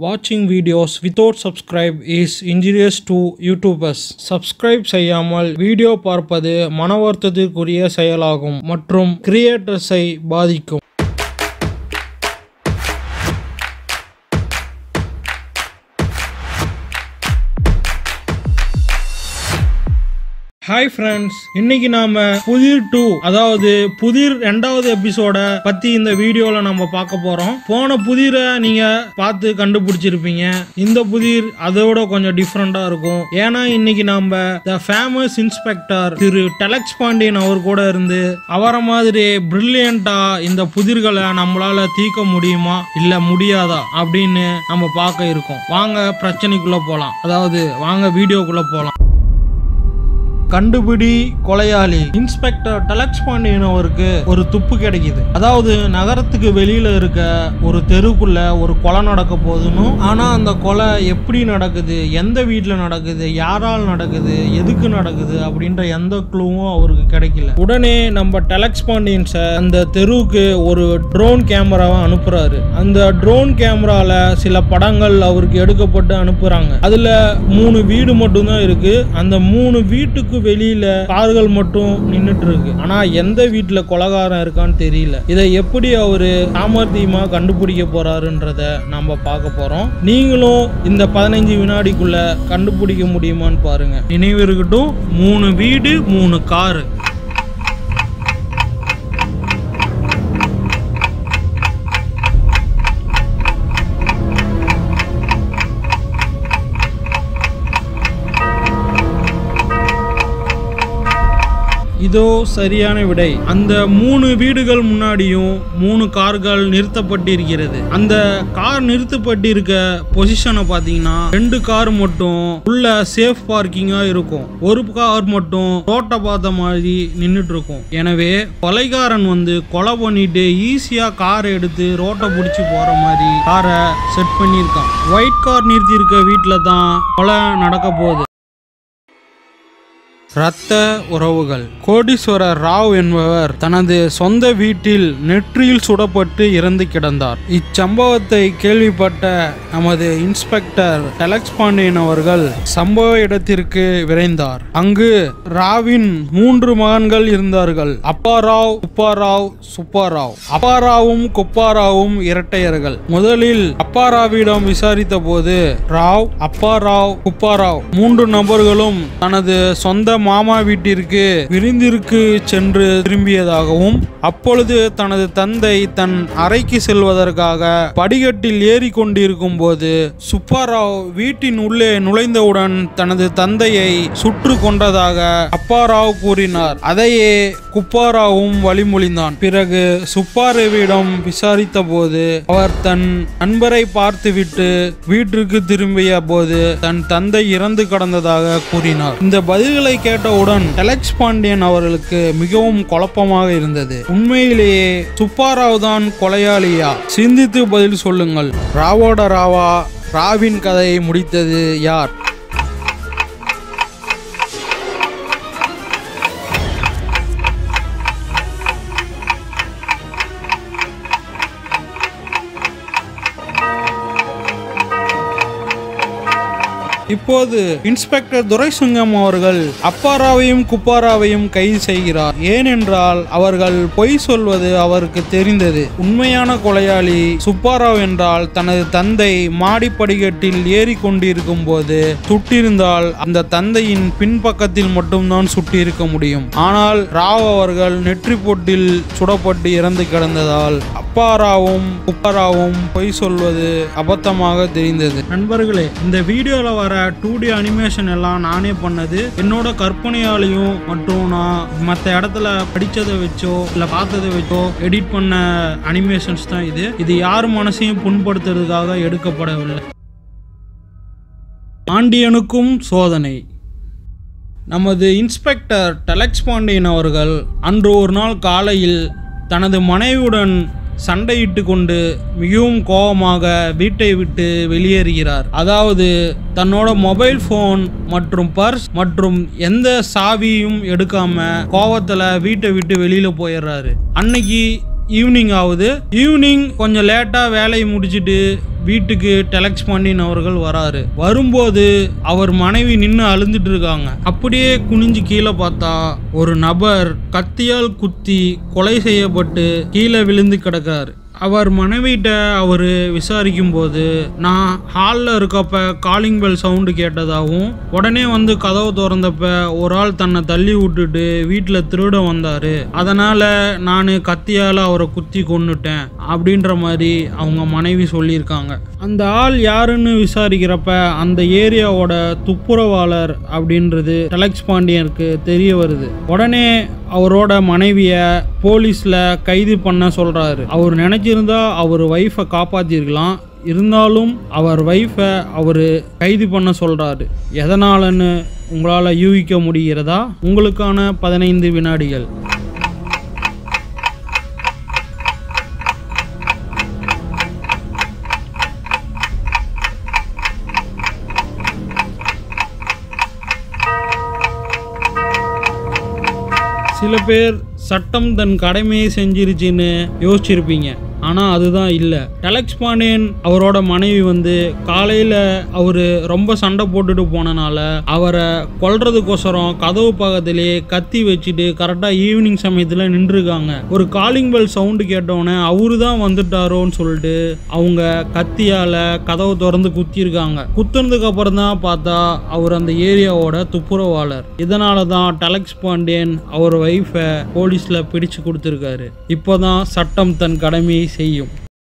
Watching videos without subscribe is injurious to YouTubers. Subscribe செய்யாமல் video பார்ப்பது மன வருத்தத்திற்குரிய செயலாகும் மற்றும் கிரியேட்டர்ஸை பாதிக்கும் ஹாய் ஃப்ரெண்ட்ஸ் இன்னைக்கு நாம புதிர் டூ அதாவது புதிர் ரெண்டாவது எபிசோட பத்தி இந்த வீடியோல நம்ம பார்க்க போறோம் போன புதிரை நீங்க பார்த்து கண்டுபிடிச்சிருப்பீங்க இந்த புதிர் அதோட கொஞ்சம் டிஃப்ரெண்டா இருக்கும் ஏன்னா இன்னைக்கு நாம த ஃபேமஸ் இன்ஸ்பெக்டர் திரு டெலக்ஸ் பாண்டியன் அவர் கூட இருந்து அவரை மாதிரி பிரில்லியண்டா இந்த புதிர்களை நம்மளால தீர்க்க முடியுமா இல்ல முடியாதா அப்படின்னு நம்ம பார்க்க இருக்கோம் வாங்க பிரச்சனைக்குள்ள போலாம் அதாவது வாங்க வீடியோக்குள்ள போலாம் கண்டுபிடி கொலையாளி இன்ஸ்பெக்டர் டலக்ஸ் பாண்டியன் அவருக்கு ஒரு துப்பு கிடைக்குது அதாவது நகரத்துக்கு வெளியில இருக்க ஒரு தெருக்குள்ள ஒரு கொலை நடக்க போகுதுன்னு ஆனா அந்த கொலை எப்படி நடக்குது எந்த வீட்டுல நடக்குது யாரால் நடக்குது எதுக்கு நடக்குது அப்படின்ற எந்த க்ளூவும் அவருக்கு கிடைக்கல உடனே நம்ம டலக்ஸ் பாண்டியன்ஸை அந்த தெருவுக்கு ஒரு ட்ரோன் கேமராவை அனுப்புறாரு அந்த ட்ரோன் கேமரால சில படங்கள் அவருக்கு எடுக்கப்பட்டு அனுப்புறாங்க அதுல மூணு வீடு மட்டும்தான் இருக்கு அந்த மூணு வீட்டுக்கு வெளியில கார்கள் மட்டும் நின்னுட்டு இருக்கு ஆனா எந்த வீட்டுல கொலகாரம் இருக்கான்னு தெரியல இதை எப்படி அவரு சாமர்த்தியமா கண்டுபிடிக்க போறாருன்றத நம்ம பார்க்க போறோம் நீங்களும் இந்த பதினஞ்சு வினாடிக்குள்ள கண்டுபிடிக்க முடியுமான்னு பாருங்க நினைவு இருக்கட்டும் மூணு வீடு மூணு காரு இதோ சரியான விடை அந்த மூணு வீடுகள் முன்னாடியும் மூணு கார்கள் நிறுத்தப்பட்டிருக்கிறது அந்த கார் நிறுத்தப்பட்டிருக்க பொசிஷனை பார்த்தீங்கன்னா ரெண்டு கார் மட்டும் உள்ள சேஃப் பார்க்கிங்கா இருக்கும் ஒரு கார் மட்டும் ரோட்டை பார்த்த மாதிரி நின்றுட்டு இருக்கும் எனவே கொலைகாரன் வந்து கொலை பண்ணிட்டு ஈஸியா கார் எடுத்து ரோட்டை பிடிச்சி போற மாதிரி காரை செட் பண்ணியிருக்கான் ஒயிட் கார் நிறுத்தி இருக்க வீட்டில் தான் கொலை நடக்க போகுது இரத்த உறவுகள் கோடீஸ்வரர் ராவ் என்பவர் தனது சொந்த வீட்டில் நெற்றியில் சுடப்பட்டு இறந்து கிடந்தார் இச்சம்பவத்தை கேள்விப்பட்ட நமது இன்ஸ்பெக்டர் டெலக்ஸ் பாண்டியன் அவர்கள் சம்பவ இடத்திற்கு விரைந்தார் அங்கு ராவின் மூன்று மகன்கள் இருந்தார்கள் அப்பாராவ் குப்பாராவ் சுப்பாராவ் அப்பாராவும் குப்பாராவும் இரட்டையர்கள் முதலில் அப்பாராவிடம் விசாரித்த போது ராவ் அப்பாராவ் குப்பாராவ் மூன்று நபர்களும் தனது சொந்த மாமா வீட்டிற்கு விருந்திற்கு சென்று திரும்பியதாகவும் அப்பொழுது தனது தந்தை தன் அறைக்கு செல்வதற்காக படிக்கட்டில் ஏறி கொண்டிருக்கும் போது சுப்பாராவ் வீட்டின் உள்ளே நுழைந்தவுடன் தனது தந்தையை சுற்று கொண்டதாக அப்பாராவ் கூறினார் அதையே குப்பாராவும் வழிமொழிந்தான் பிறகு சுப்பாராவிடம் விசாரித்த போது அவர் தன் நண்பரை பார்த்துவிட்டு வீட்டிற்கு திரும்பிய போது தன் தந்தை இறந்து கடந்ததாக கூறினார் இந்த பதில்களை கேட்டவுடன் டெலக்ஸ் பாண்டியன் அவர்களுக்கு மிகவும் குழப்பமாக இருந்தது உண்மையிலேயே சுப்பாராவ் தான் கொலையாளியா சிந்தித்து பதில் சொல்லுங்கள் ராவோட ராவா ராவின் கதையை முடித்தது யார் இப்போது இன்ஸ்பெக்டர் துரைசுங்கம் அவர்கள் அப்பாராவையும் குப்பாராவையும் கைது செய்கிறார் ஏனென்றால் அவர்கள் பொய் சொல்வது அவருக்கு தெரிந்தது உண்மையான கொலையாளி சுப்பாராவ் என்றால் தனது தந்தை மாடிப்படிக்கட்டில் ஏறி கொண்டிருக்கும் போது சுட்டிருந்தால் அந்த தந்தையின் பின்பக்கத்தில் மட்டும்தான் சுட்டிருக்க முடியும் ஆனால் ராவ் அவர்கள் நெற்றி போட்டில் சுடப்பட்டு இறந்து கிடந்ததால் அப்பாராவும் குப்பாராவும் பொய் சொல்வது அபத்தமாக தெரிந்தது நண்பர்களே இந்த வீடியோல வர டூ டி அனிமேஷன் எல்லாம் நானே பண்ணது என்னோட கற்பனையாலையும் மற்றும் நான் மற்ற இடத்துல படிச்சதை வச்சோ இல்லை பார்த்ததை வச்சோ எடிட் பண்ண அனிமேஷன்ஸ் தான் இது இது யார் மனசையும் புண்படுத்துறதுக்காக எடுக்கப்படவில்லை பாண்டியனுக்கும் சோதனை நமது இன்ஸ்பெக்டர் டெலக்ஸ் பாண்டியன் அவர்கள் அன்று ஒரு நாள் காலையில் தனது மனைவியுடன் சண்டையிட்டு கொண்டு மிகவும் கோபமாக வீட்டை விட்டு வெளியேறுகிறார் அதாவது தன்னோட மொபைல் ஃபோன் மற்றும் பர்ஸ் மற்றும் எந்த சாவியும் எடுக்காம கோவத்துல வீட்டை விட்டு வெளியில போயிடுறாரு அன்னைக்கு ஈவினிங் ஆகுது ஈவினிங் கொஞ்சம் லேட்டாக வேலையை முடிச்சிட்டு வீட்டுக்கு டெலக்ஸ் பாண்டியன் அவர்கள் வராரு வரும்போது அவர் மனைவி நின்று அழுந்துட்டு இருக்காங்க அப்படியே குனிஞ்சு கீழே பார்த்தா ஒரு நபர் கத்தியால் குத்தி கொலை செய்யப்பட்டு கீழே விழுந்து கிடக்காரு அவர் மனைவிட்ட அவர் விசாரிக்கும் போது நான் ஹாலில் இருக்கப்ப காலிங் பெல் சவுண்டு கேட்டதாகவும் உடனே வந்து கதவு திறந்தப்ப ஒரு ஆள் தன்னை தள்ளி விட்டுட்டு வீட்டில் திருட வந்தார் அதனால் நான் கத்தியால் அவரை குத்தி கொன்னுட்டேன் அப்படின்ற மாதிரி அவங்க மனைவி சொல்லியிருக்காங்க அந்த ஆள் யாருன்னு விசாரிக்கிறப்ப அந்த ஏரியாவோட துப்புரவாளர் அப்படின்றது டெலக்ஸ் பாண்டியனுக்கு தெரிய வருது உடனே அவரோட மனைவிய போலீஸ்ல கைது பண்ண சொல்றாரு அவர் நினைச்சிருந்தா அவர் ஒய்ஃபை காப்பாத்திருக்கலாம் இருந்தாலும் அவர் ஒய்ஃபை அவர் கைது பண்ண சொல்றாரு எதனாலன்னு உங்களால் யூகிக்க முடிகிறதா உங்களுக்கான பதினைந்து வினாடிகள் சில பேர் சட்டம் தன் கடமையை செஞ்சிருச்சுன்னு யோசிச்சிருப்பீங்க ஆனால் அதுதான் இல்லை டெலக்ஸ் பாண்டியன் அவரோட மனைவி வந்து காலையில் அவர் ரொம்ப சண்டை போட்டுட்டு போனனால அவரை கொல்றதுக்கோசரம் கதவு பக்கத்திலேயே கத்தி வச்சுட்டு கரெக்டாக ஈவினிங் சமயத்தில் நின்றுருக்காங்க ஒரு காலிங் பெல் சவுண்டு கேட்டோன்னே அவரு தான் வந்துட்டாரோன்னு சொல்லிட்டு அவங்க கத்தியால் கதவு திறந்து குத்திருக்காங்க குத்துனதுக்கு அப்புறம் தான் பார்த்தா அவர் அந்த ஏரியாவோட துப்புரவாளர் இதனால தான் டெலக்ஸ் பாண்டியன் அவர் ஒய்ஃபை போலீஸில் பிடிச்சு கொடுத்துருக்காரு இப்போதான் சட்டம் தன் கடமையை செய்யும்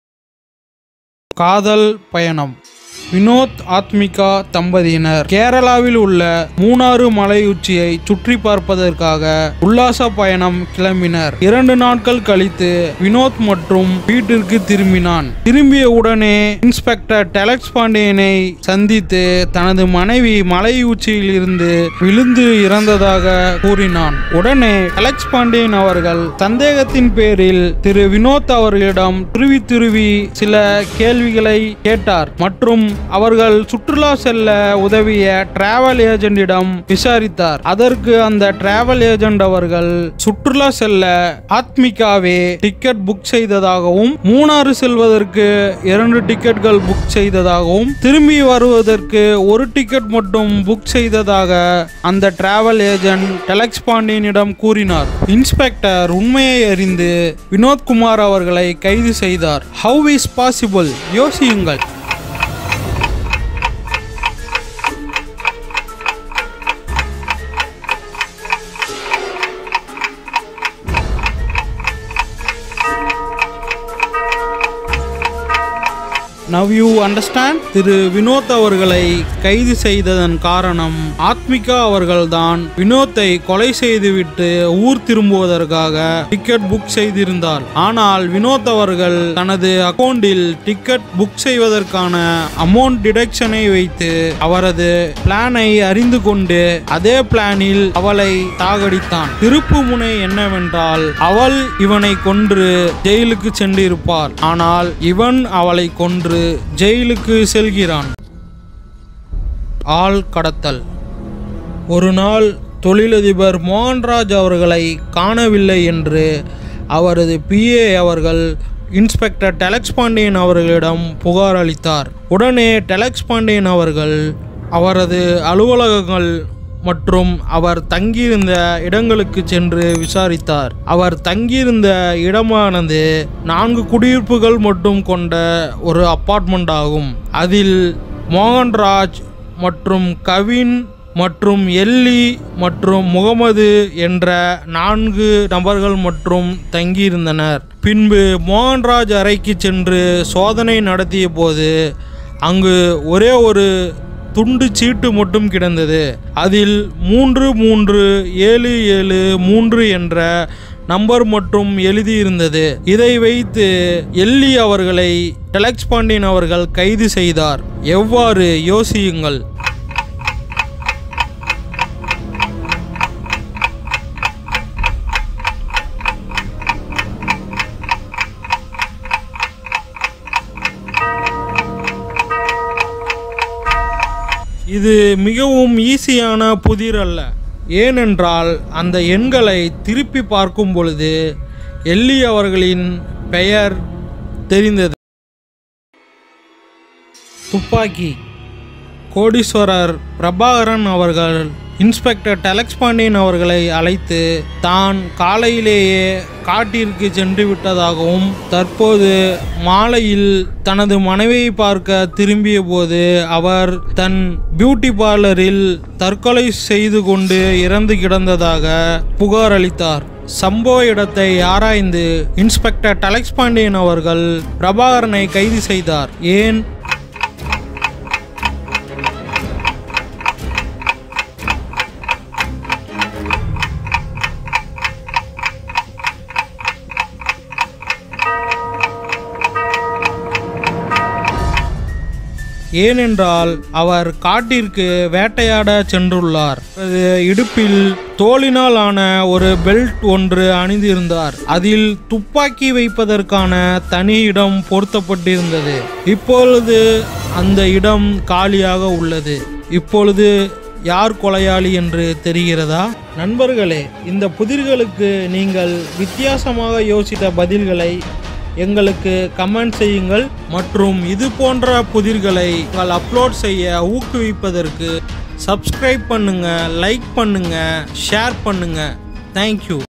காதல் பயணம் வினோத் ஆத்மிகா தம்பதியினர் கேரளாவில் உள்ள மூணாறு மலை உச்சியை சுற்றி பார்ப்பதற்காக உல்லாச பயணம் கிளம்பினர் இரண்டு நாட்கள் கழித்து வினோத் மற்றும் வீட்டிற்கு திரும்பினான் திரும்பிய உடனே இன்ஸ்பெக்டர் டெலக்ஸ் பாண்டியனை சந்தித்து தனது மனைவி மலை உச்சியில் இருந்து விழுந்து இறந்ததாக கூறினான் உடனே டெலக்ஸ் பாண்டியன் அவர்கள் சந்தேகத்தின் பேரில் திரு வினோத் அவர்களிடம் துருவி துருவி சில கேள்விகளை கேட்டார் மற்றும் அவர்கள் சுற்றுலா செல்ல உதவிய டிராவல் ஏஜென்டிடம் விசாரித்தார் அதற்கு அந்த டிராவல் ஏஜென்ட் அவர்கள் சுற்றுலா செல்ல ஆத்மிகாவே டிக்கெட் புக் செய்ததாகவும் மூணாறு செல்வதற்கு இரண்டு டிக்கெட்கள் புக் செய்ததாகவும் திரும்பி வருவதற்கு ஒரு டிக்கெட் மட்டும் புக் செய்ததாக அந்த டிராவல் ஏஜென்ட் டெலக்ஸ் பாண்டியனிடம் கூறினார் இன்ஸ்பெக்டர் உண்மையை அறிந்து வினோத்குமார் அவர்களை கைது செய்தார் ஹவு இஸ் பாசிபிள் யோசியுங்கள் நவ் யூ அண்டர்ஸ்டாண்ட் திரு வினோத் அவர்களை கைது செய்ததன் காரணம் ஆத்மிகா அவர்கள்தான் வினோத்தை கொலை செய்துவிட்டு ஊர் திரும்புவதற்காக டிக்கெட் புக் செய்திருந்தார் ஆனால் வினோத் அவர்கள் தனது அக்கவுண்டில் டிக்கெட் புக் செய்வதற்கான அமௌண்ட் டிடக்ஷனை வைத்து அவரது பிளானை அறிந்து கொண்டு அதே பிளானில் அவளை சாகடித்தான் திருப்பு முனை என்னவென்றால் அவள் இவனை கொன்று ஜெயிலுக்கு சென்றிருப்பார் ஆனால் இவன் அவளை கொன்று ஜெயிலுக்கு செல்கிறான் ஆள் கடத்தல் ஒரு நாள் தொழிலதிபர் மோகன்ராஜ் அவர்களை காணவில்லை என்று அவரது பிஏ அவர்கள் இன்ஸ்பெக்டர் டெலக்ஸ் பாண்டியன் அவர்களிடம் புகார் அளித்தார் உடனே டெலக்ஸ் பாண்டியன் அவர்கள் அவரது அலுவலகங்கள் மற்றும் அவர் தங்கியிருந்த இடங்களுக்கு சென்று விசாரித்தார் அவர் தங்கியிருந்த இடமானது நான்கு குடியிருப்புகள் மட்டும் கொண்ட ஒரு அப்பார்ட்மெண்ட் ஆகும் அதில் மோகன்ராஜ் மற்றும் கவின் மற்றும் எல்லி மற்றும் முகமது என்ற நான்கு நபர்கள் மற்றும் தங்கியிருந்தனர் பின்பு மோகன்ராஜ் அறைக்கு சென்று சோதனை நடத்திய போது அங்கு ஒரே ஒரு துண்டு சீட்டு மட்டும் கிடந்தது அதில் மூன்று மூன்று ஏழு ஏழு மூன்று என்ற நம்பர் மற்றும் எழுதியிருந்தது இதை வைத்து எல்லி அவர்களை டெலக்ஸ் பாண்டியன் அவர்கள் கைது செய்தார் எவ்வாறு யோசியுங்கள் இது மிகவும் ஈஸியான புதிர் அல்ல ஏனென்றால் அந்த எண்களை திருப்பி பார்க்கும் பொழுது எல்லி அவர்களின் பெயர் தெரிந்தது துப்பாக்கி கோடீஸ்வரர் பிரபாகரன் அவர்கள் இன்ஸ்பெக்டர் டெலக்ஸ் பாண்டியன் அவர்களை அழைத்து தான் காலையிலேயே காட்டிற்கு சென்று விட்டதாகவும் தற்போது மாலையில் தனது மனைவியை பார்க்க திரும்பிய போது அவர் தன் பியூட்டி பார்லரில் தற்கொலை செய்து கொண்டு இறந்து கிடந்ததாக புகார் அளித்தார் சம்பவ இடத்தை ஆராய்ந்து இன்ஸ்பெக்டர் டலக்ஸ் பாண்டியன் அவர்கள் பிரபாகரனை கைது செய்தார் ஏன் ஏனென்றால் அவர் காட்டிற்கு வேட்டையாட சென்றுள்ளார் அவரது இடுப்பில் தோலினால் ஆன ஒரு பெல்ட் ஒன்று அணிந்திருந்தார் அதில் துப்பாக்கி வைப்பதற்கான தனி இடம் பொருத்தப்பட்டிருந்தது இப்பொழுது அந்த இடம் காலியாக உள்ளது இப்பொழுது யார் கொலையாளி என்று தெரிகிறதா நண்பர்களே இந்த புதிர்களுக்கு நீங்கள் வித்தியாசமாக யோசித்த பதில்களை எங்களுக்கு கமெண்ட் செய்யுங்கள் மற்றும் இது போன்ற புதிர்களை உங்கள் அப்லோட் செய்ய ஊக்குவிப்பதற்கு சப்ஸ்கிரைப் பண்ணுங்க லைக் பண்ணுங்க ஷேர் பண்ணுங்க தேங்க்யூ